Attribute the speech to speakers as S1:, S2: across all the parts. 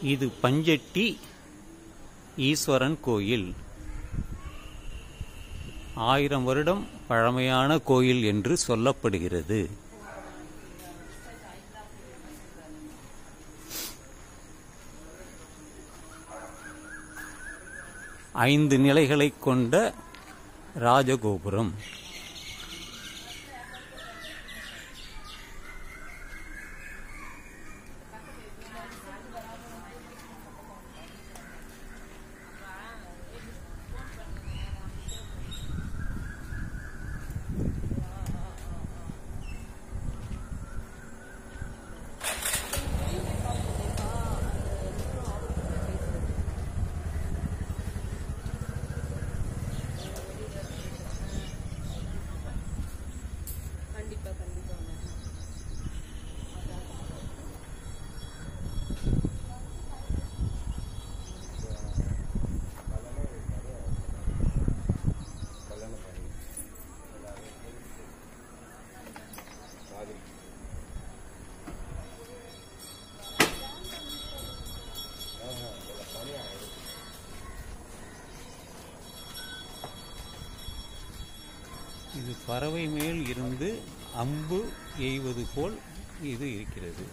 S1: இது பஞ்சட்டி ஈஸ்வரன் கோயில் ஆயிரம் வருடம் பழமையான கோயில் என்று சொல்லப்படுகிறது ஐந்து நிலைகளைக் கொண்ட ராஜகோபுரம்
S2: கண்டிப்பா கண்டிப்பா
S1: இது பறவை மேல் இருந்து அம்பு எய்வது போல் இது இருக்கிறது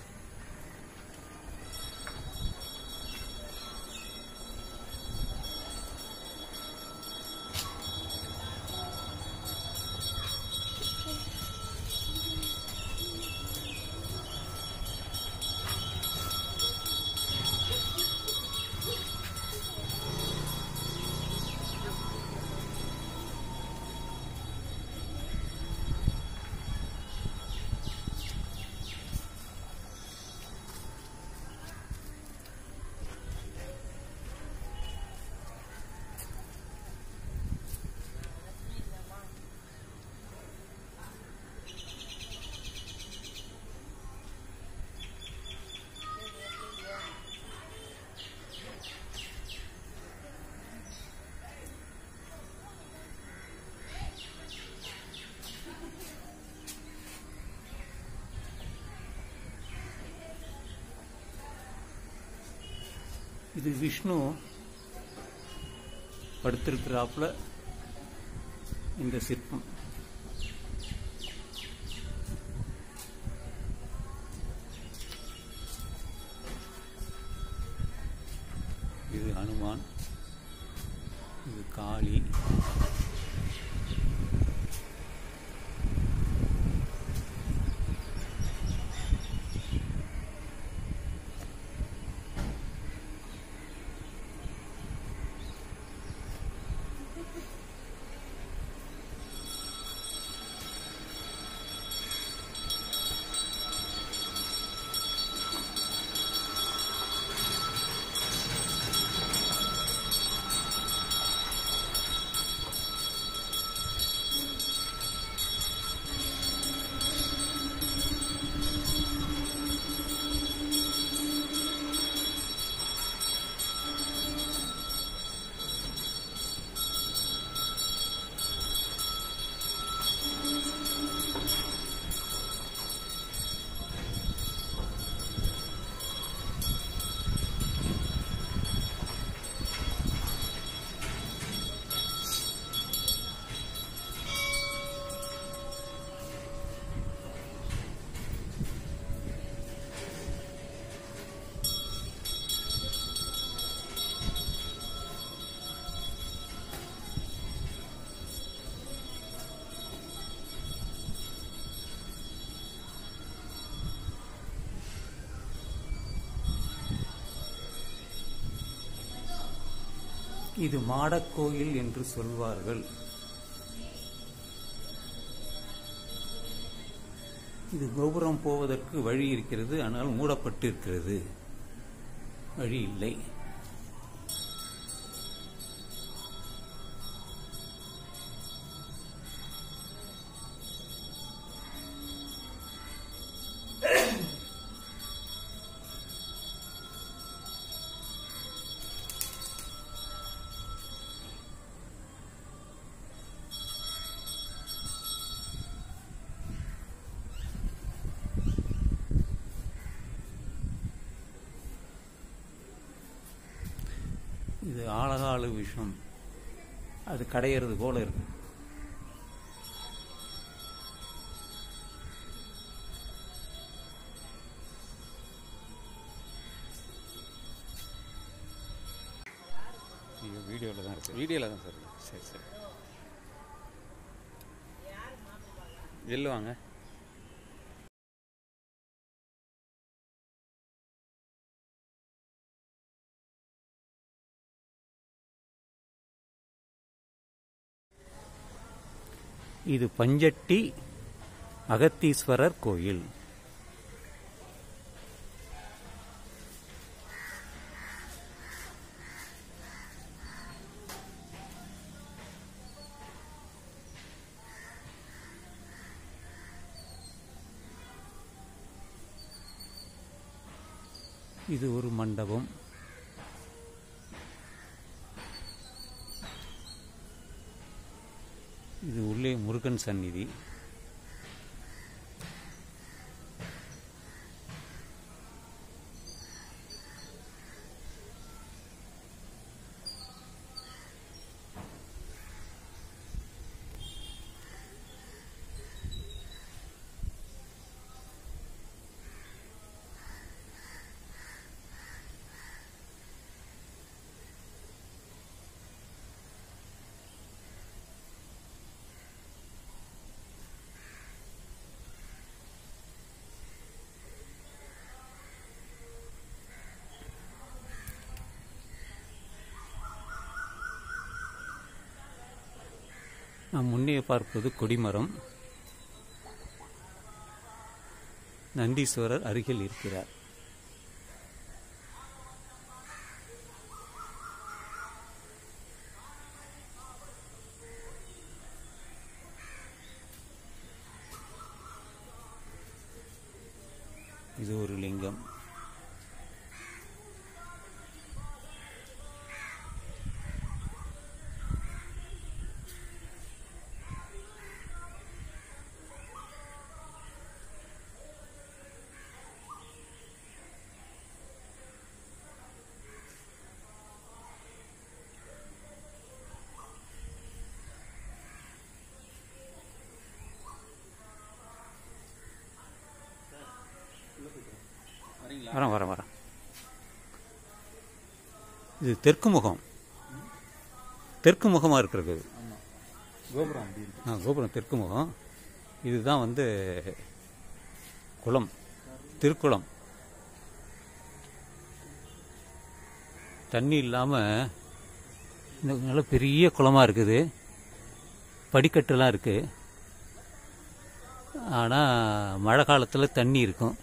S1: இது விஷ்ணு படுத்திருக்கிறாப்புல இந்த சிற்பம் இது ஹனுமான் இது காளி இது மாடக்கோயில் என்று சொல்வார்கள் இது கோபுரம் போவதற்கு வழி இருக்கிறது ஆனால் மூடப்பட்டிருக்கிறது வழி இல்லை இது ஆழகால விஷம் அது கடையிறது போல இருக்கு வீடியோவில் தான் இருக்கு
S2: வீடியோவில் தான் சார் இருக்கு.
S1: சரி சரி
S2: வெளில வாங்க
S1: இது பஞ்சட்டி அகத்தீஸ்வரர் கோயில் இது ஒரு மண்டபம் இது உள்ளே முருகன் சந்நிதி நாம் முன்னே பார்ப்பது கொடிமரம் நந்தீஸ்வரர் அருகில் இருக்கிறார் இது ஒரு லிங்கம்
S2: வரீங்களா
S1: வரேன் வரேன் வரேன் இது தெற்கு முகம் தெற்கு முகமாக இருக்கிறது இது.
S2: ஆமாம் கோபுரம் அப்படி இருக்கு
S1: ஆ கோபுரம் தெற்கு முகம் இதுதான் வந்து குளம் திருக்குளம் தண்ணி இல்லாமல் இந்த நல்ல பெரிய குளமாக இருக்குது படிக்கட்டுலாம் இருக்குது ஆனால் மழை காலத்தில் தண்ணி இருக்கும்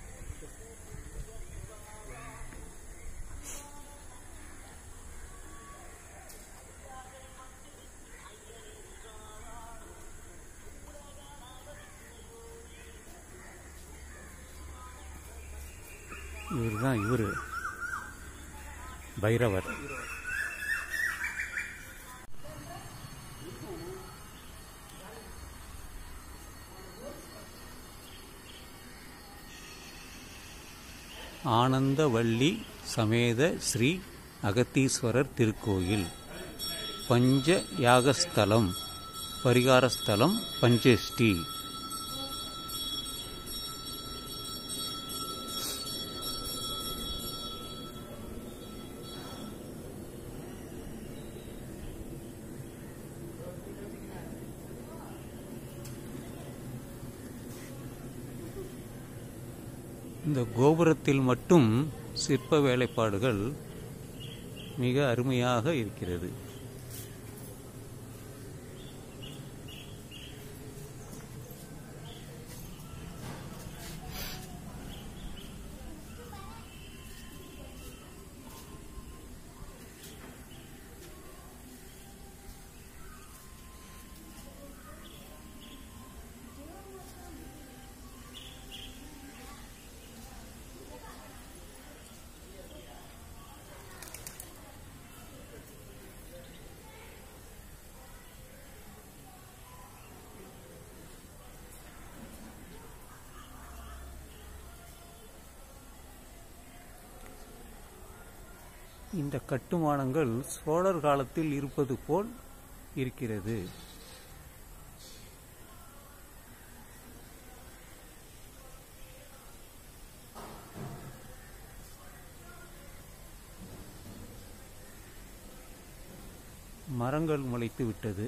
S1: இவர் தான் இவர் பைரவர் ஆனந்தவள்ளி சமேத ஸ்ரீ அகத்தீஸ்வரர் திருக்கோயில் பஞ்ச யாகஸ்தலம் பரிகாரஸ்தலம் பஞ்சஷ்டி இந்த கோபுரத்தில் மட்டும் சிற்ப வேலைப்பாடுகள் மிக அருமையாக இருக்கிறது இந்த கட்டுமானங்கள் சோழர் காலத்தில் இருப்பது போல் இருக்கிறது மரங்கள் முளைத்து விட்டது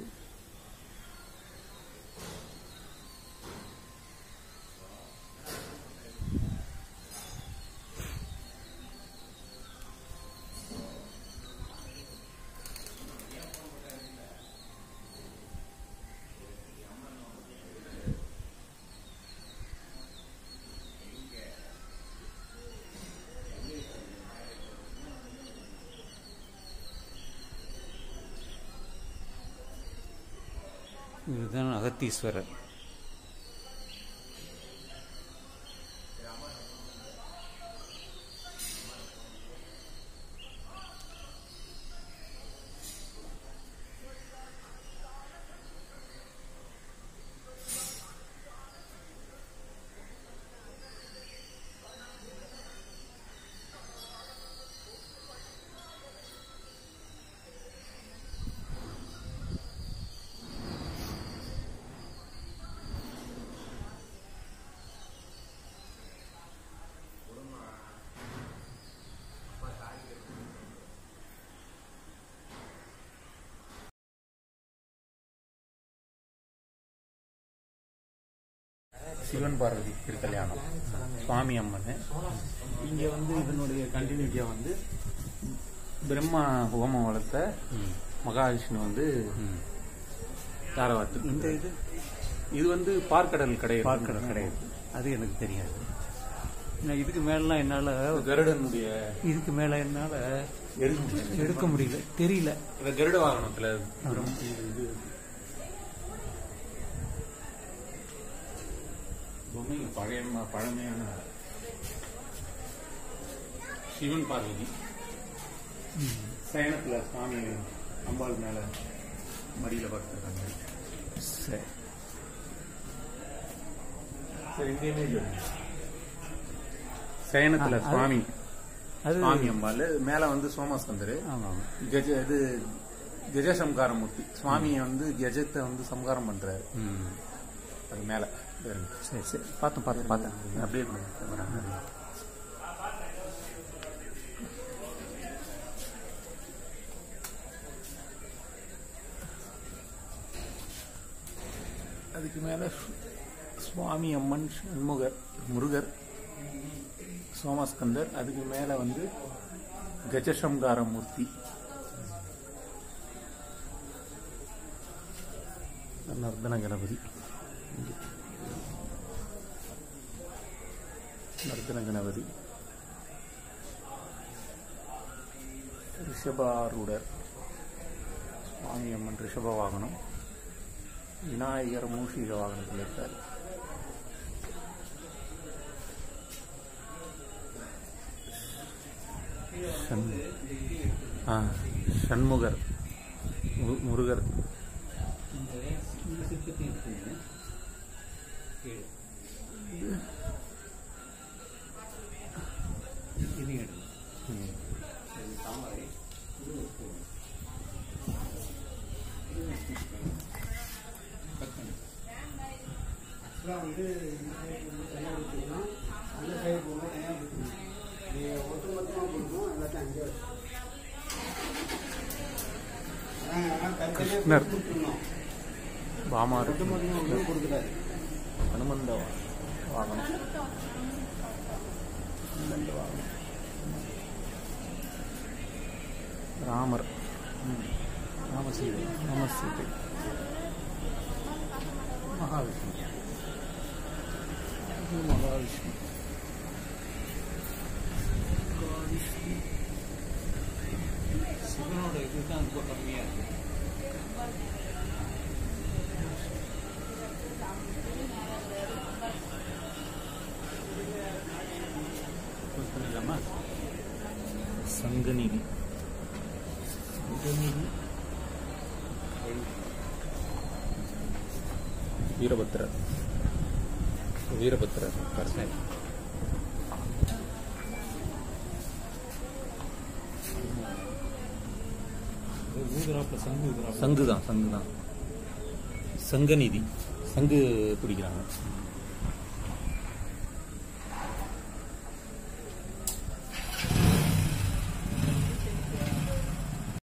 S1: இதுதான் அகத்தீஸ்வரர்
S2: சிவன் பார்வதி திருக்கல்யாணம் சுவாமி அம்மன் இங்கே வந்து இதனுடைய கண்டினியூட்டியாக வந்து பிரம்மா ஹோமம் வளர்த்த மகாவிஷ்ணு வந்து தாரவாத்து
S1: இந்த இது
S2: இது வந்து பார்க்கடல் கிடையாது
S1: பார்க்கடல் கிடையாது அது எனக்கு தெரியாது நான் இதுக்கு மேலாம் என்னால்
S2: கருடனுடைய
S1: இதுக்கு மேலே என்னால்
S2: எடுக்க முடியாது
S1: எடுக்க முடியல தெரியல
S2: இந்த கருட வாகனத்துல பிரம்- இது பொம்மை பழைய பழமையான சிவன் பார்வதி சயனத்துல சுவாமி அம்பாள் மேல மடியில படுத்திருக்காங்க
S1: சரி
S2: சரி இந்த இமேஜ் சயனத்துல
S1: ஆ, அது-
S2: சுவாமி
S1: அது
S2: சுவாமி அம்பாள் மேல வந்து சோமஸ்கந்தர்
S1: ஆமாம்
S2: கஜ இது கஜ சம்காரமூர்த்தி சுவாமியை வந்து கஜத்தை வந்து சம்காரம் பண்றாரு
S1: ம்
S2: அது மேல பாருங்க.
S1: சரி சரி பார்த்தேன் பார்த்தேன் பார்த்தேன்
S2: அப்படியே கொடுங்க. வராங்க. அதுக்கு மேல சு- சுவாமி அம்மன் சண்முகர் முருகர் சோமஸ்கந்தர் அதுக்கு மேல வந்து கஜசம்காரமூர்த்தி நர்தன கணபதி நர்தன கணபதி ரிஷபாரூடர் சுவாமி அம்மன் ரிஷப வாகனம் விநாயகர் மூஷிக வாகனத்தில் இருக்கார் சண் ஆ சண்முகர் மு- முருகர் ம். கிருஷ்ணர் பாமாரு ஹனுமந்த வாகனம் ஹனுமந்த வாகனம் ராமர் ம். ராமசீதை ராமசீதை மகாவிஷ்ணு இது மகாவிஷ்ணு மகாவிஷ்ணு
S1: சிவனோட இதுதான் ரொம்ப கம்மியாக இருக்கு
S2: பண்ணிடலாமா சங்கநிதி சங்கநிதி வீரபத்ரர் வீரபத்ரர் பர்சனல்
S3: ஊதுறாப்புல சங்கு ஊதுறாப்புல
S1: சங்கு தான் சங்கு தான் சங்கநிதி சங்கு பிடிக்கிறாங்க